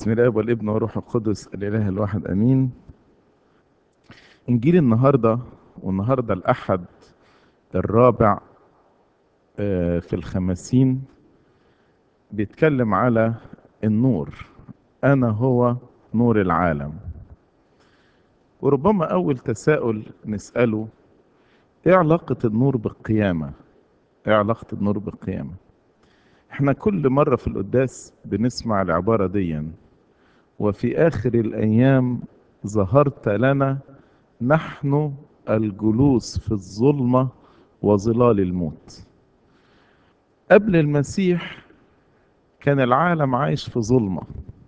بسم الله والابن والروح القدس الاله الواحد امين انجيل النهارده والنهارده الاحد الرابع آه، في الخمسين بيتكلم على النور انا هو نور العالم وربما اول تساؤل نساله ايه علاقه النور بالقيامه ايه علاقه النور بالقيامه احنا كل مرة في القداس بنسمع العبارة دي وفي آخر الأيام ظهرت لنا نحن الجلوس في الظلمة وظلال الموت قبل المسيح كان العالم عايش في ظلمة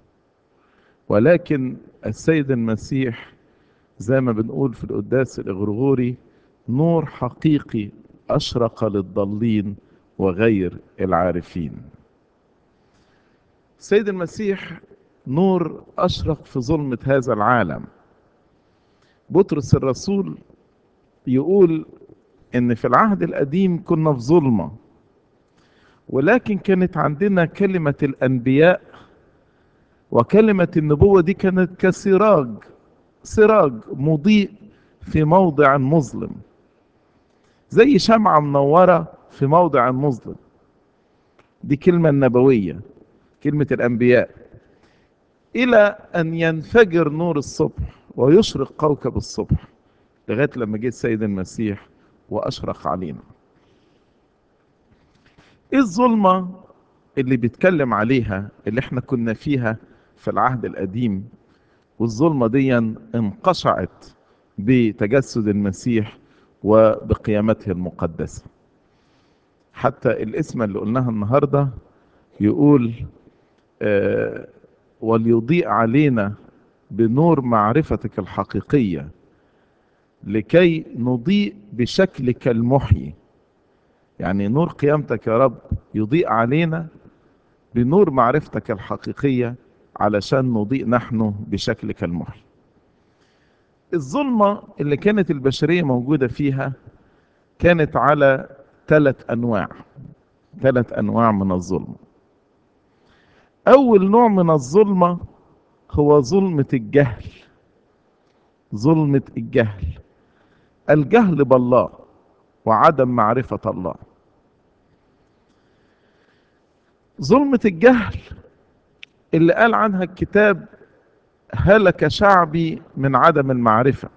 ولكن السيد المسيح زي ما بنقول في القداس الإغرغوري نور حقيقي أشرق للضالين وغير العارفين السيد المسيح نور أشرق في ظلمة هذا العالم بطرس الرسول يقول إن في العهد القديم كنا في ظلمة ولكن كانت عندنا كلمة الأنبياء وكلمة النبوة دي كانت كسراج سراج مضيء في موضع مظلم زي شمعة منورة في موضع مظلم دي كلمة النبوية كلمة الأنبياء إلى أن ينفجر نور الصبح ويشرق كوكب الصبح لغاية لما جه السيد المسيح وأشرق علينا إيه الظلمة اللي بيتكلم عليها اللي احنا كنا فيها في العهد القديم والظلمة دي انقشعت بتجسد المسيح وبقيامته المقدسه حتى الاسم اللي قلناها النهاردة يقول آه وليضيء علينا بنور معرفتك الحقيقية لكي نضيء بشكلك المحيي يعني نور قيامتك يا رب يضيء علينا بنور معرفتك الحقيقية علشان نضيء نحن بشكلك المحيي الظلمة اللي كانت البشرية موجودة فيها كانت على ثلاث انواع ثلاث انواع من الظلم اول نوع من الظلمه هو ظلمه الجهل ظلمه الجهل الجهل بالله وعدم معرفه الله ظلمه الجهل اللي قال عنها الكتاب هلك شعبي من عدم المعرفه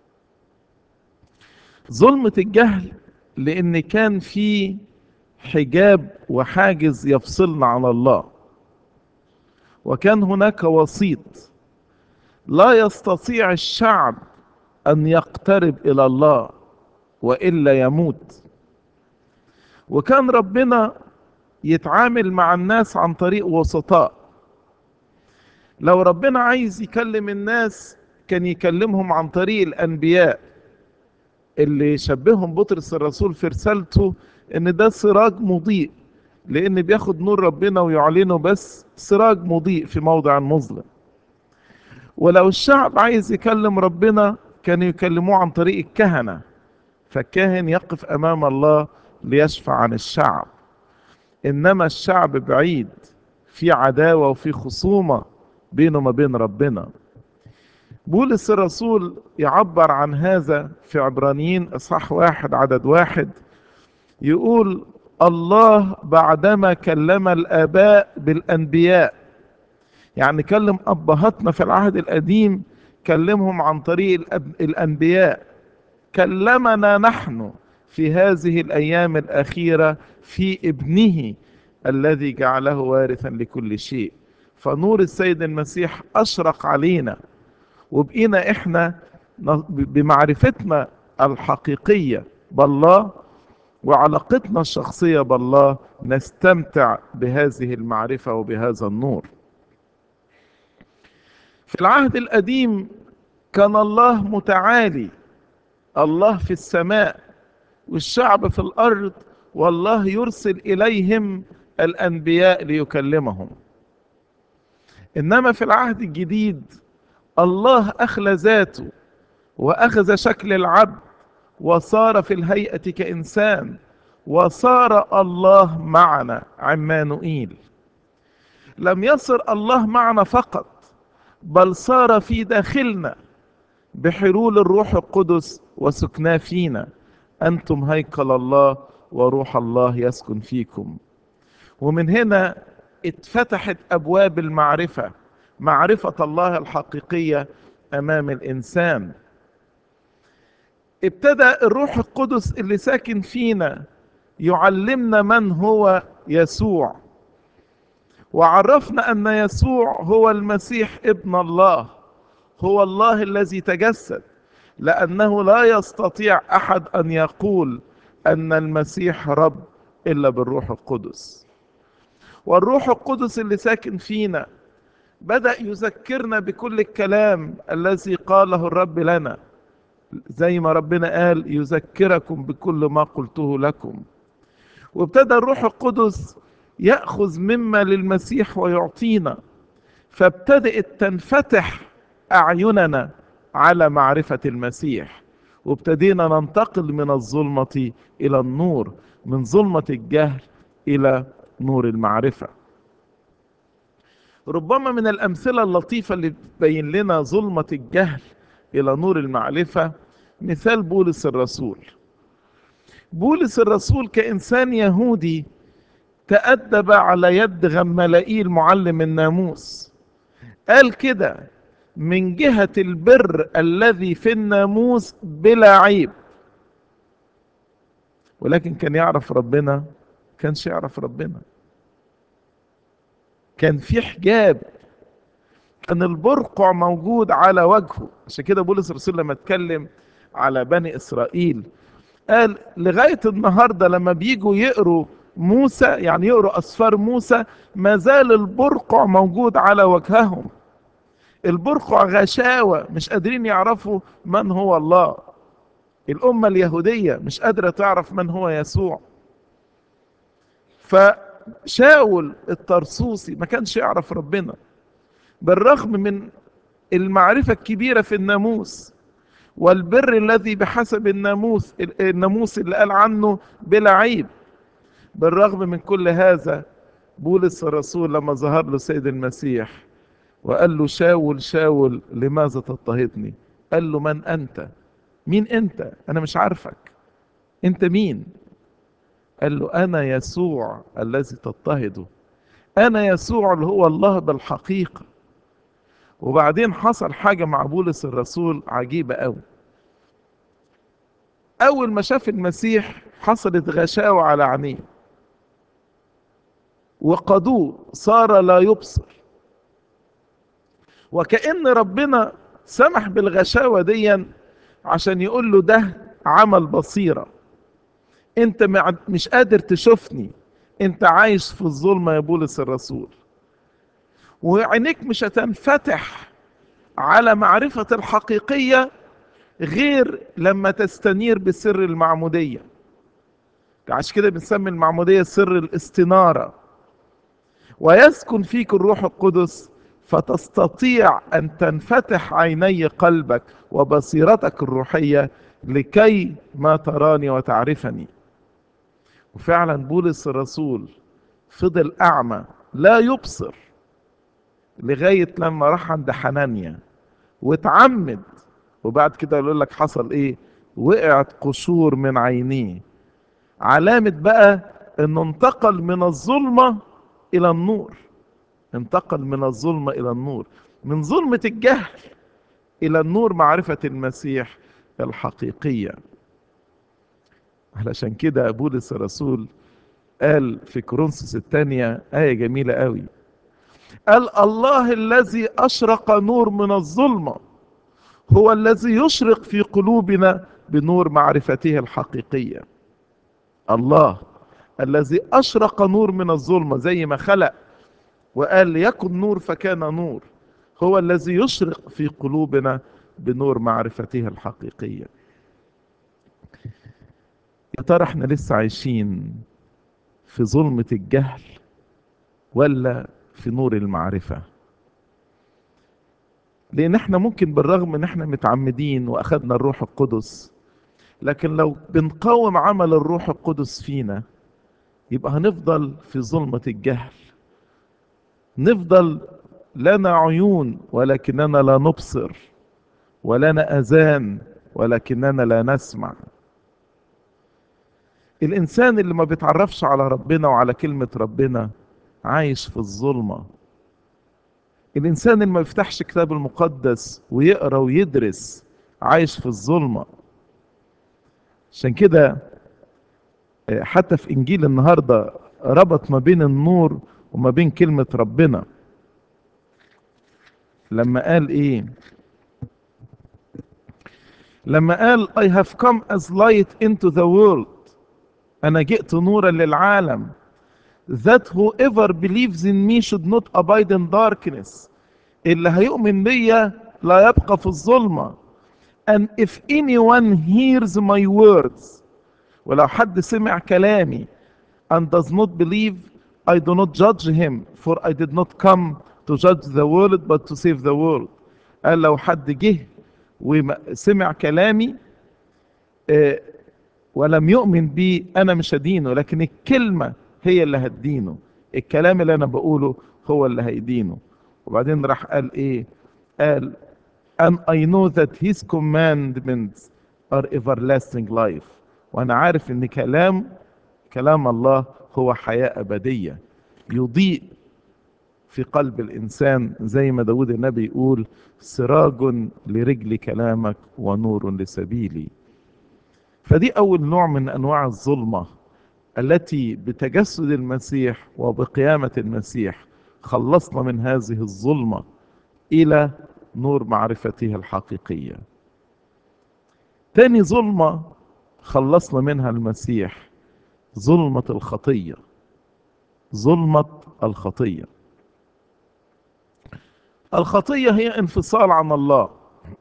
ظلمه الجهل لان كان في حجاب وحاجز يفصلنا عن الله وكان هناك وسيط لا يستطيع الشعب ان يقترب الى الله والا يموت وكان ربنا يتعامل مع الناس عن طريق وسطاء لو ربنا عايز يكلم الناس كان يكلمهم عن طريق الانبياء اللي شبههم بطرس الرسول في رسالته ان ده سراج مضيء لان بياخد نور ربنا ويعلنه بس سراج مضيء في موضع مظلم ولو الشعب عايز يكلم ربنا كانوا يكلموه عن طريق الكهنة فالكاهن يقف امام الله ليشفع عن الشعب انما الشعب بعيد في عداوة وفي خصومة بينه وما بين ربنا بولس الرسول يعبر عن هذا في عبرانيين اصحاح واحد عدد واحد يقول الله بعدما كلم الاباء بالانبياء يعني كلم ابهاتنا في العهد القديم كلمهم عن طريق الانبياء كلمنا نحن في هذه الايام الاخيره في ابنه الذي جعله وارثا لكل شيء فنور السيد المسيح اشرق علينا وبقينا احنا بمعرفتنا الحقيقية بالله وعلاقتنا الشخصية بالله نستمتع بهذه المعرفة وبهذا النور في العهد القديم كان الله متعالي الله في السماء والشعب في الأرض والله يرسل إليهم الأنبياء ليكلمهم إنما في العهد الجديد الله أخلى ذاته وأخذ شكل العبد وصار في الهيئة كإنسان وصار الله معنا عمانوئيل لم يصر الله معنا فقط بل صار في داخلنا بحلول الروح القدس وسكناه فينا انتم هيكل الله وروح الله يسكن فيكم ومن هنا اتفتحت ابواب المعرفه معرفه الله الحقيقيه امام الانسان ابتدى الروح القدس اللي ساكن فينا يعلمنا من هو يسوع وعرفنا ان يسوع هو المسيح ابن الله هو الله الذي تجسد لانه لا يستطيع احد ان يقول ان المسيح رب الا بالروح القدس والروح القدس اللي ساكن فينا بدا يذكرنا بكل الكلام الذي قاله الرب لنا زي ما ربنا قال يذكركم بكل ما قلته لكم وابتدى الروح القدس ياخذ مما للمسيح ويعطينا فابتدات تنفتح اعيننا على معرفه المسيح وابتدينا ننتقل من الظلمه الى النور من ظلمه الجهل الى نور المعرفه ربما من الامثله اللطيفه اللي تبين لنا ظلمه الجهل الى نور المعرفه مثال بولس الرسول بولس الرسول كانسان يهودي تأدب على يد غملائيل معلم الناموس قال كده من جهة البر الذي في الناموس بلا عيب ولكن كان يعرف ربنا كانش يعرف ربنا كان في حجاب كان البرقع موجود على وجهه عشان كده بولس الرسول لما اتكلم على بني اسرائيل قال لغايه النهارده لما بيجوا يقروا موسى يعني يقروا اسفار موسى ما زال البرقع موجود على وجههم البرقع غشاوه مش قادرين يعرفوا من هو الله الامه اليهوديه مش قادره تعرف من هو يسوع فشاول الطرسوسي ما كانش يعرف ربنا بالرغم من المعرفه الكبيره في الناموس والبر الذي بحسب الناموس الناموس اللي قال عنه بلا عيب بالرغم من كل هذا بولس الرسول لما ظهر له سيد المسيح وقال له شاول شاول لماذا تضطهدني قال له من انت مين انت انا مش عارفك انت مين قال له انا يسوع الذي تضطهده انا يسوع اللي هو الله بالحقيقه وبعدين حصل حاجه مع بولس الرسول عجيبه قوي اول ما شاف المسيح حصلت غشاوه على عينيه وقضوه صار لا يبصر وكأن ربنا سمح بالغشاوة دي عشان يقول له ده عمل بصيرة انت مش قادر تشوفني انت عايش في الظلمة يا بولس الرسول وعينيك مش هتنفتح على معرفة الحقيقية غير لما تستنير بسر المعمودية عشان كده بنسمي المعمودية سر الاستنارة ويسكن فيك الروح القدس فتستطيع ان تنفتح عيني قلبك وبصيرتك الروحيه لكي ما تراني وتعرفني وفعلا بولس الرسول فضل اعمى لا يبصر لغايه لما راح عند حنانيا واتعمد وبعد كده يقول لك حصل ايه وقعت قشور من عينيه علامه بقى انه انتقل من الظلمه الى النور انتقل من الظلمة إلى النور من ظلمة الجهل إلى النور معرفة المسيح الحقيقية علشان كده بولس الرسول قال في كورنثوس الثانية آية جميلة قوي قال الله الذي أشرق نور من الظلمة هو الذي يشرق في قلوبنا بنور معرفته الحقيقية الله الذي أشرق نور من الظلمة زي ما خلق وقال يكن نور فكان نور هو الذي يشرق في قلوبنا بنور معرفته الحقيقية يا ترى احنا لسه عايشين في ظلمة الجهل ولا في نور المعرفة لان احنا ممكن بالرغم ان احنا متعمدين واخدنا الروح القدس لكن لو بنقاوم عمل الروح القدس فينا يبقى هنفضل في ظلمة الجهل نفضل لنا عيون ولكننا لا نبصر ولنا اذان ولكننا لا نسمع الانسان اللي ما بيتعرفش على ربنا وعلى كلمه ربنا عايش في الظلمه الانسان اللي ما بيفتحش كتاب المقدس ويقرا ويدرس عايش في الظلمه عشان كده حتى في انجيل النهارده ربط ما بين النور وما بين كلمه ربنا لما قال ايه لما قال I have come as light into the world أنا جئت نورا للعالم that whoever believes in me should not abide in darkness اللي هيؤمن بيا لا يبقى في الظلمة and if anyone hears my words ولو حد سمع كلامي and does not believe I do not judge him for I did not come to judge the world but to save the world قال لو حد جه وسمع كلامي آه، ولم يؤمن بي انا مش هدينه لكن الكلمه هي اللي هتدينه الكلام اللي انا بقوله هو اللي هيدينه وبعدين راح قال ايه قال and I know that his commandments are everlasting life وانا عارف ان كلام كلام الله هو حياه ابديه يضيء في قلب الإنسان زي ما داود النبي يقول سراج لرجل كلامك ونور لسبيلي فدي أول نوع من أنواع الظلمة التي بتجسد المسيح وبقيامة المسيح خلصنا من هذه الظلمة إلى نور معرفته الحقيقية تاني ظلمة خلصنا منها المسيح ظلمة الخطية ظلمة الخطيه الخطية هي انفصال عن الله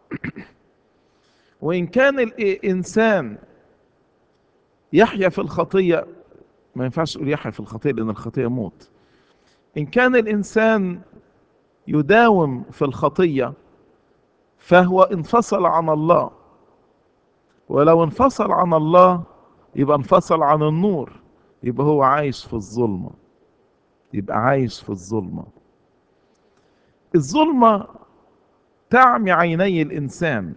وإن كان الإنسان يحيا في الخطية ما ينفعش تقول يحيا في الخطية لأن الخطية موت إن كان الإنسان يداوم في الخطية فهو انفصل عن الله ولو انفصل عن الله يبقى انفصل عن النور يبقى هو عايش في الظلمة يبقى عايش في الظلمه الظلمة تعمي عيني الإنسان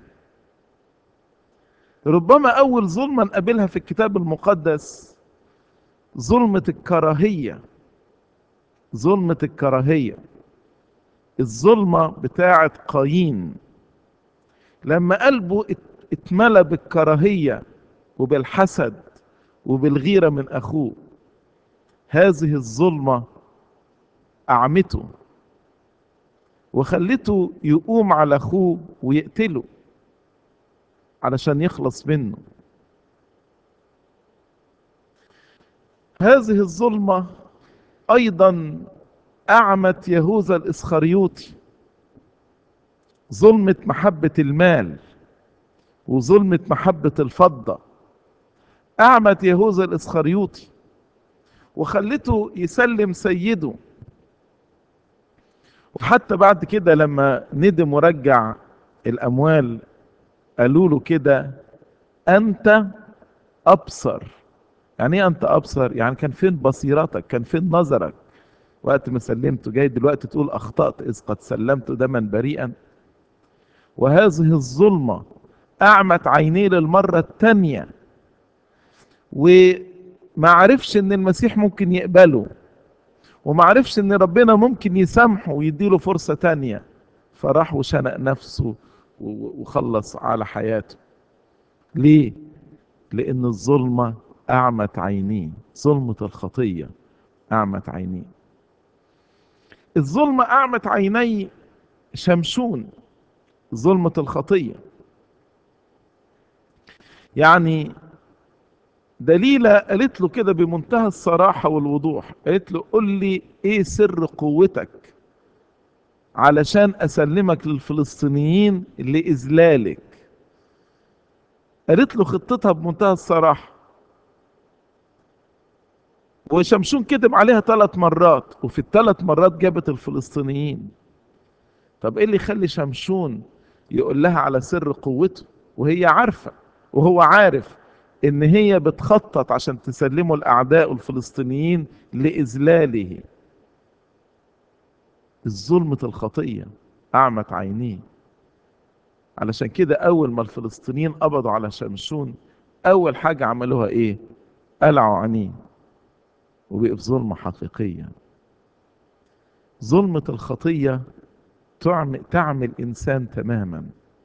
ربما أول ظلمة نقابلها في الكتاب المقدس ظلمة الكراهية ظلمة الكراهية الظلمة بتاعة قايين لما قلبه اتملى بالكراهية وبالحسد وبالغيرة من أخوه هذه الظلمة أعمته وخلته يقوم على اخوه ويقتله علشان يخلص منه هذه الظلمة أيضا أعمت يهوذا الإسخريوطي ظلمة محبة المال وظلمة محبة الفضة أعمت يهوذا الإسخريوطي وخلته يسلم سيده وحتى بعد كده لما ندم ورجع الاموال قالوا له كده انت ابصر يعني ايه انت ابصر يعني كان فين بصيرتك كان فين نظرك وقت ما سلمته جاي دلوقتي تقول اخطات اذ قد سلمت دما بريئا وهذه الظلمه اعمت عينيه للمره الثانيه وما عرفش ان المسيح ممكن يقبله وما عرفش ان ربنا ممكن يسامحه ويديله فرصة تانية فراح وشنق نفسه وخلص على حياته ليه لان الظلمة اعمت عينيه ظلمة الخطية اعمت عينيه الظلمة اعمت عيني شمشون ظلمة الخطية يعني دليلة قالت له كده بمنتهى الصراحة والوضوح قالت له قل لي ايه سر قوتك علشان اسلمك للفلسطينيين لإذلالك قالت له خطتها بمنتهى الصراحة وشمشون كتب عليها ثلاث مرات وفي الثلاث مرات جابت الفلسطينيين طب ايه اللي يخلي شمشون يقول لها على سر قوته وهي عارفة وهو عارف ان هي بتخطط عشان تسلمه الاعداء الفلسطينيين لاذلاله الظلمة الخطية أعمت عينيه علشان كده أول ما الفلسطينيين قبضوا على شمشون أول حاجة عملوها إيه؟ قلعوا عينيه وبقي في ظلمة حقيقية ظلمة الخطية تعمي, تعمي الإنسان تماما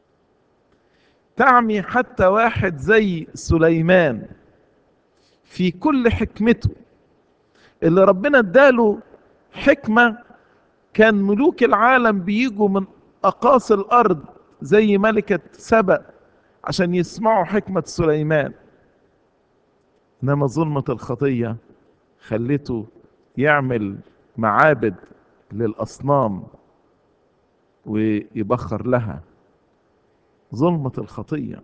تعمي حتى واحد زي سليمان في كل حكمته اللي ربنا اداله حكمة كان ملوك العالم بيجوا من أقاصي الأرض زي ملكة سبأ عشان يسمعوا حكمة سليمان إنما ظلمة الخطية خلته يعمل معابد للأصنام ويبخر لها ظلمة الخطية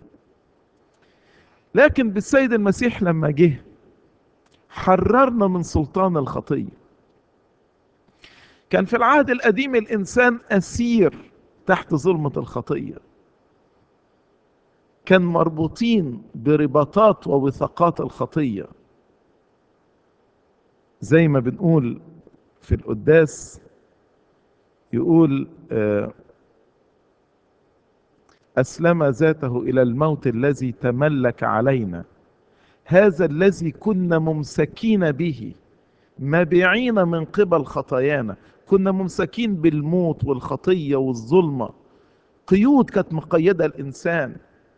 لكن بالسيد المسيح لما جه حررنا من سلطان الخطية كان في العهد القديم الإنسان أسير تحت ظلمة الخطية كان مربوطين برباطات ووثاقات الخطية زي ما بنقول في القداس يقول أسلم ذاته إلى الموت الذي تملك علينا هذا الذي كنا ممسكين به مبيعين من قبل خطايانا كنا ممسكين بالموت والخطية والظلمة قيود كانت مقيدة الإنسان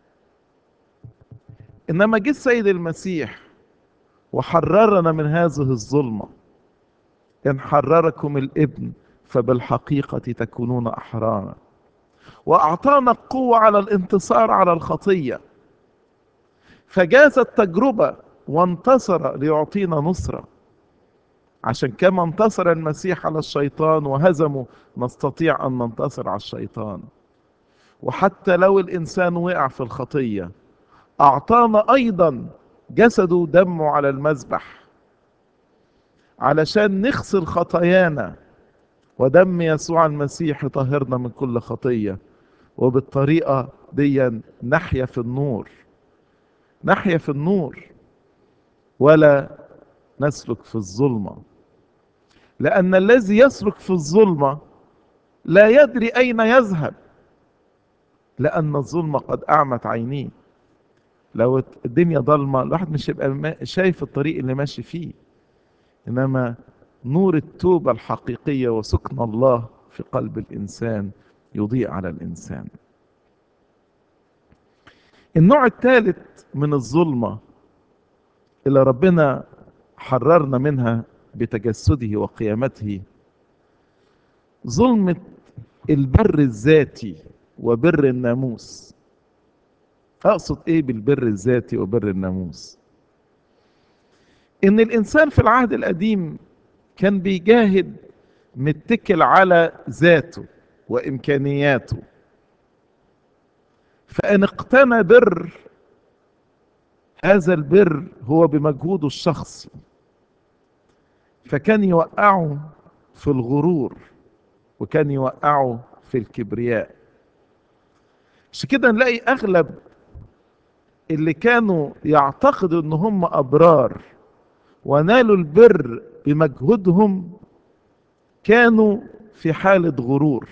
إنما جه السيد المسيح وحررنا من هذه الظلمة إن حرركم الابن فبالحقيقة تكونون أحرارا وأعطانا القوة على الانتصار على الخطية فجاز التجربة وانتصر ليعطينا نصرة عشان كما انتصر المسيح على الشيطان وهزمه نستطيع أن ننتصر على الشيطان وحتى لو الإنسان وقع في الخطية أعطانا أيضا جسده ودمه على المذبح علشان نغسل خطايانا ودم يسوع المسيح يطهرنا من كل خطية وبالطريقة دي نحيا في النور نحيا في النور ولا نسلك في الظلمة لأن الذي يسلك في الظلمة لا يدري أين يذهب لأن الظلمة قد أعمت عينيه لو الدنيا ضلمة الواحد مش يبقى شايف الطريق اللي ماشي فيه إنما نور التوبة الحقيقية وسكن الله في قلب الإنسان يضيء على الإنسان النوع الثالث من الظلمة اللي ربنا حررنا منها بتجسده وقيامته ظلمة البر الذاتي وبر الناموس أقصد إيه بالبر الذاتي وبر الناموس إن الإنسان في العهد القديم كان بيجاهد متكل على ذاته وإمكانياته فإن اقتنى بر هذا البر هو بمجهوده الشخصي فكان يوقعه في الغرور وكان يوقعه في الكبرياء عشان كده نلاقي اغلب اللي كانوا يعتقدوا ان هم ابرار ونالوا البر بمجهودهم كانوا في حالة غرور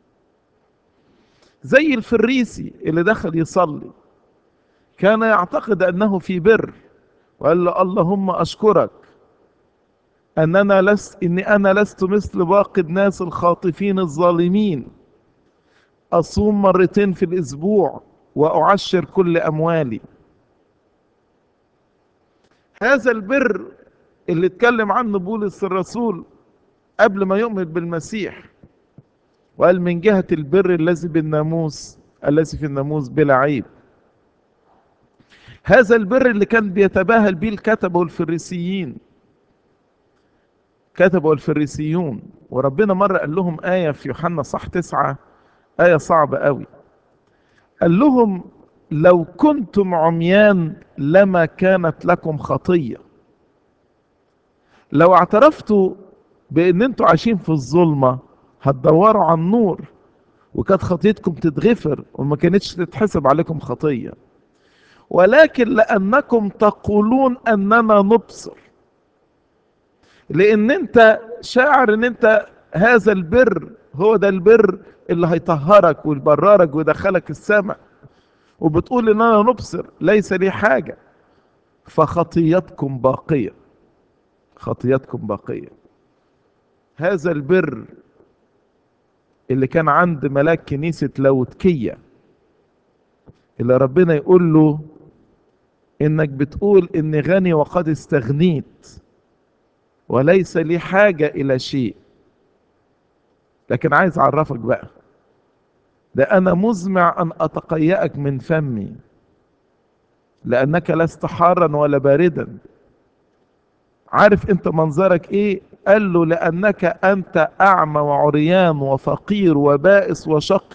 زي الفريسي اللي دخل يصلي كان يعتقد انه في بر وقال له اللهم اشكرك اننا لست اني انا لست مثل باقي الناس الخاطفين الظالمين اصوم مرتين في الاسبوع واعشر كل اموالي هذا البر اللي اتكلم عنه بولس الرسول قبل ما يؤمن بالمسيح وقال من جهة البر الذي بالناموس الذي في الناموس بلا عيب هذا البر اللي كان بيتباهل به الكتبة والفريسيين كتبوا الفريسيون وربنا مرة قال لهم آية في يوحنا صح تسعة آية صعبة قوي قال لهم لو كنتم عميان لما كانت لكم خطية لو اعترفتوا بان انتوا عايشين في الظلمة هتدوروا على النور وكانت خطيتكم تتغفر وما كانتش تتحسب عليكم خطية ولكن لأنكم تقولون أننا نبصر لأن أنت شاعر أن أنت هذا البر هو ده البر اللي هيطهرك ويبررك ويدخلك السماء وبتقول ان انا نبصر ليس لي حاجة فخطيتكم باقية خطيتكم باقية هذا البر اللي كان عند ملاك كنيسة لاوتكية اللي ربنا يقول له انك بتقول اني غني وقد استغنيت وليس لي حاجة الى شيء لكن عايز اعرفك بقى ده انا مزمع ان اتقيأك من فمي لانك لست حارا ولا باردا عارف انت منظرك ايه قال له لانك انت اعمى وعريان وفقير وبائس وشق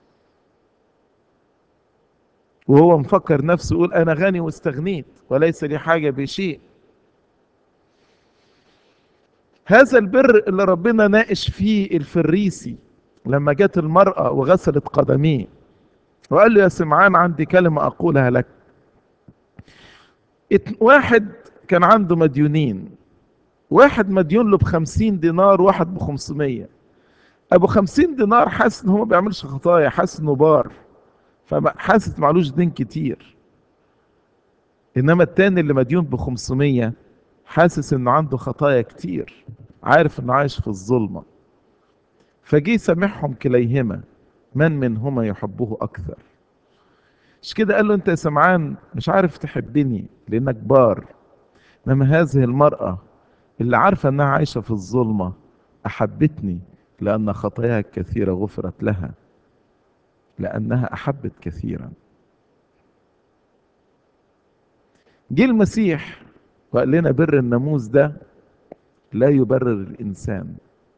وهو مفكر نفسه يقول انا غني واستغنيت وليس لي حاجة بشيء هذا البر اللي ربنا ناقش فيه الفريسي لما جت المرأة وغسلت قدميه وقال له يا سمعان عندي كلمة أقولها لك واحد كان عنده مديونين واحد مديون له بخمسين دينار واحد بخمسمية أبو خمسين دينار حاسس إن هو ما بيعملش خطايا حاسس إنه بار فحاسس معلوش دين كتير إنما التاني اللي مديون بخمسمية حاسس إنه عنده خطايا كتير عارف إنه عايش في الظلمة فجي سامحهم كليهما من منهما يحبه أكثر مش كده قال له أنت يا سمعان مش عارف تحبني لأنك بار إنما هذه المرأة اللي عارفة إنها عايشة في الظلمة أحبتني لأن خطاياها الكثيرة غفرت لها لأنها أحبت كثيرا جه المسيح وقال لنا بر الناموس ده لا يبرر الإنسان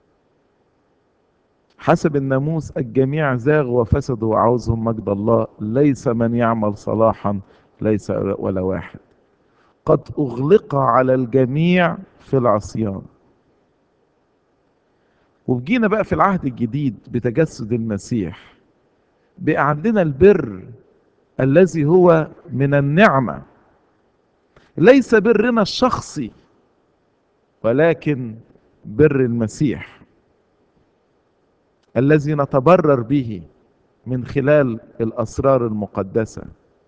حسب الناموس الجميع زاغوا وفسدوا وعوزهم مجد الله ليس من يعمل صلاحا ليس ولا واحد قد أغلق على الجميع في العصيان وجينا بقى في العهد الجديد بتجسد المسيح بقى عندنا البر الذي هو من النعمة ليس برنا الشخصي ولكن بر المسيح الذي نتبرر به من خلال الأسرار المقدسة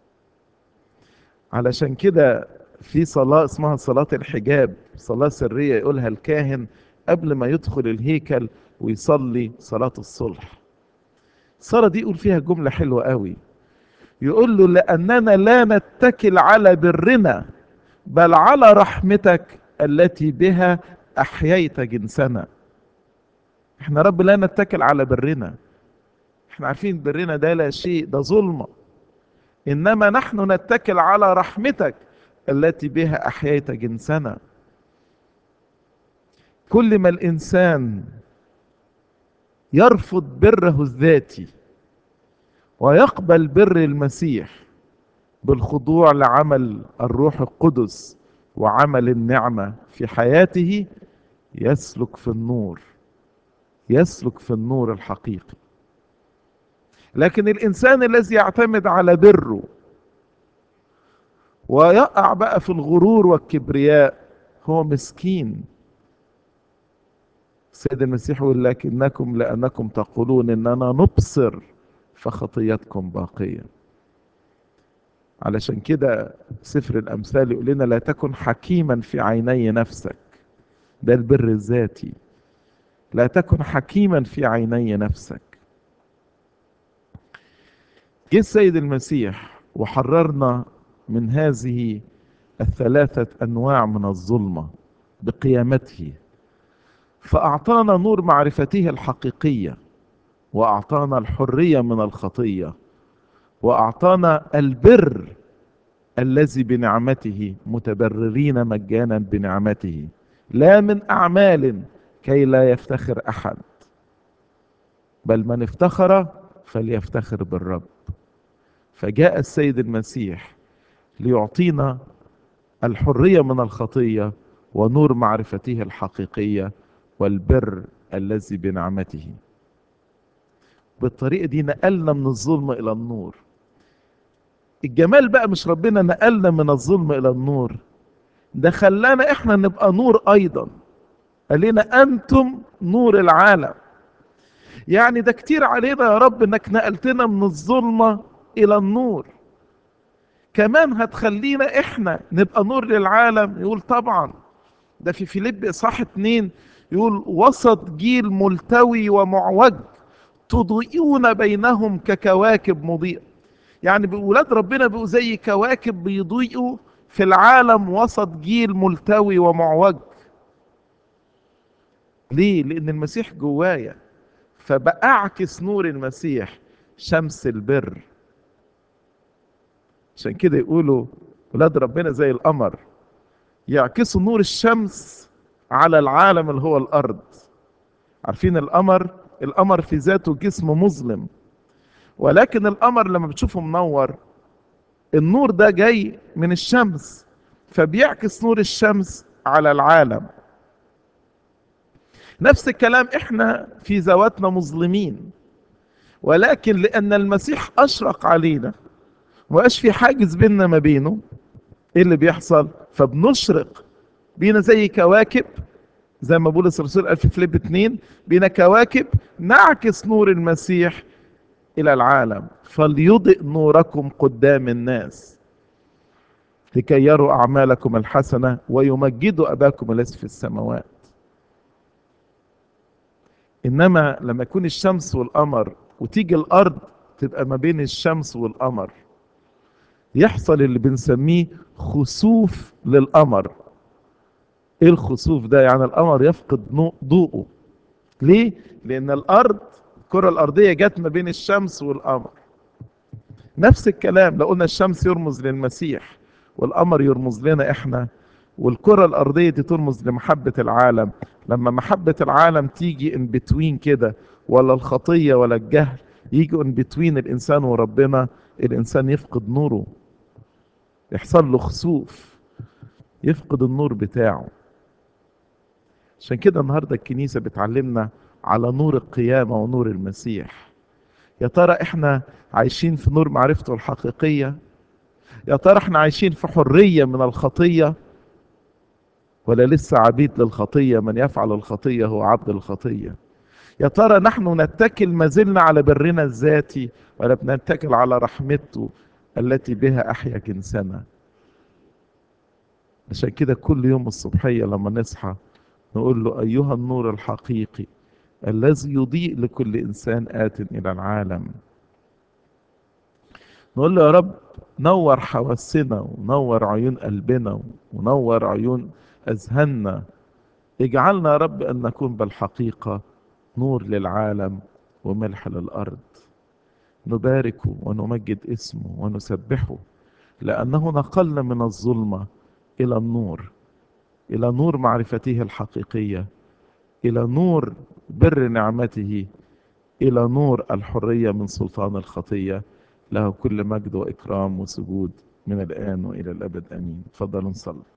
علشان كده في صلاة اسمها صلاة الحجاب صلاة سرية يقولها الكاهن قبل ما يدخل الهيكل ويصلي صلاة الصلح الصلاة دي يقول فيها جملة حلوة قوي يقول له لأننا لا نتكل على برنا بل على رحمتك التي بها أحييت جنسنا احنا رب لا نتكل على برنا احنا عارفين برنا ده لا شيء ده ظلمة إنما نحن نتكل على رحمتك التي بها أحييت جنسنا كل ما الإنسان يرفض بره الذاتي ويقبل بر المسيح بالخضوع لعمل الروح القدس وعمل النعمة في حياته يسلك في النور يسلك في النور الحقيقي لكن الإنسان الذي يعتمد على بره ويقع بقى في الغرور والكبرياء هو مسكين السيد المسيح يقول لكنكم لأنكم تقولون إننا نبصر فخطيتكم باقية علشان كده سفر الأمثال يقول لنا لا تكن حكيما في عيني نفسك ده البر الذاتي لا تكن حكيما في عيني نفسك جه السيد المسيح وحررنا من هذه الثلاثة أنواع من الظلمة بقيامته فأعطانا نور معرفته الحقيقية وأعطانا الحرية من الخطية وأعطانا البر الذي بنعمته متبررين مجانا بنعمته لا من أعمال كي لا يفتخر أحد بل من افتخر فليفتخر بالرب فجاء السيد المسيح ليعطينا الحرية من الخطية ونور معرفته الحقيقية والبر الذي بنعمته بالطريقة دي نقلنا من الظلم إلى النور الجمال بقى مش ربنا نقلنا من الظلم إلى النور ده خلانا إحنا نبقى نور أيضا قال لنا أنتم نور العالم يعني ده كتير علينا يا رب انك نقلتنا من الظلمة الى النور كمان هتخلينا احنا نبقى نور للعالم يقول طبعا ده في فيليب اصحاح اتنين يقول وسط جيل ملتوي ومعوج تضيئون بينهم ككواكب مضيئة يعني ولاد ربنا بقوا زي كواكب بيضيئوا في العالم وسط جيل ملتوي ومعوج ليه لان المسيح جوايا فبأعكس نور المسيح شمس البر عشان كده يقولوا ولاد ربنا زي القمر يعكسوا نور الشمس على العالم اللي هو الارض عارفين القمر القمر في ذاته جسم مظلم ولكن القمر لما بتشوفه منور النور ده جاي من الشمس فبيعكس نور الشمس على العالم نفس الكلام احنا في ذواتنا مظلمين ولكن لان المسيح اشرق علينا ومبقاش في حاجز بيننا ما بينه ايه اللي بيحصل فبنشرق بينا زي كواكب زي ما بولس الرسول قال في فيليب 2 بينا كواكب نعكس نور المسيح الى العالم فليضئ نوركم قدام الناس لكي يروا اعمالكم الحسنه ويمجدوا اباكم الذي في السماوات انما لما يكون الشمس والقمر وتيجي الارض تبقى ما بين الشمس والقمر يحصل اللي بنسميه خسوف للقمر ايه الخسوف ده يعني القمر يفقد ضوءه ليه لان الارض الكره الارضيه جت ما بين الشمس والقمر نفس الكلام لو قلنا الشمس يرمز للمسيح والقمر يرمز لنا احنا والكره الارضيه دي ترمز لمحبه العالم لما محبه العالم تيجي ان بتوين كده ولا الخطيه ولا الجهل يجوا ان بتوين الانسان وربنا الانسان يفقد نوره يحصل له خسوف يفقد النور بتاعه عشان كده النهارده الكنيسه بتعلمنا على نور القيامه ونور المسيح يا ترى احنا عايشين في نور معرفته الحقيقيه يا ترى احنا عايشين في حريه من الخطيه ولا لسه عبيد للخطيه من يفعل الخطيه هو عبد الخطيه يا ترى نحن نتكل ما زلنا على برنا الذاتي ولا بنتكل على رحمته التي بها احيا جنسنا عشان كده كل يوم الصبحيه لما نصحى نقول له ايها النور الحقيقي الذي يضيء لكل انسان ات الى العالم نقول له يا رب نور حواسنا ونور عيون قلبنا ونور عيون اذهاننا اجعلنا يا رب ان نكون بالحقيقه نور للعالم وملح للارض نباركه ونمجد اسمه ونسبحه لانه نقلنا من الظلمه الى النور الى نور معرفته الحقيقيه الى نور بر نعمته الى نور الحريه من سلطان الخطيه له كل مجد واكرام وسجود من الان والى الابد امين تفضلوا نصلي